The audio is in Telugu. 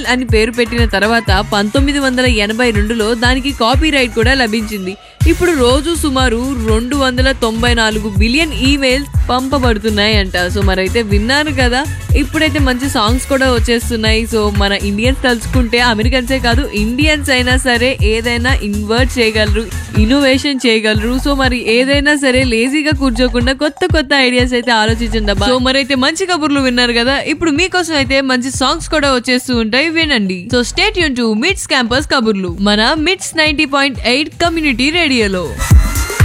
అని పేరు పెట్టిన తర్వాత పంతొమ్మిది వందల ఎనభై రెండులో దానికి కాపీ రైట్ కూడా లభించింది ఇప్పుడు రోజు సుమారు రెండు వందల తొంభై నాలుగు బిలియన్ ఈమెయిల్స్ పంపబడుతున్నాయి అంట సో మరైతే విన్నారు కదా ఇప్పుడైతే మంచి సాంగ్స్ కూడా వచ్చేస్తున్నాయి సో మన ఇండియన్స్ తలుచుకుంటే అమెరికన్సే కాదు ఇండియన్స్ అయినా సరే ఏదైనా ఇన్వర్ట్ చేయగలరు ఇన్నోవేషన్ చేయగలరు సో మరి ఏదైనా సరే లేజీగా కూర్చోకుండా కొత్త కొత్త ఐడియాస్ అయితే ఆలోచించండి అబ్బా. సో మరైతే మంచి కబుర్లు విన్నారు కదా ఇప్పుడు మీకోసం అయితే మంచి సాంగ్స్ కూడా వచ్చేస్తూ ఉంటాయి వినండి సో స్టేట్ యూన్ టు మిడ్స్ క్యాంపస్ కబుర్లు మన MITS ninety point eight community రేడియోలో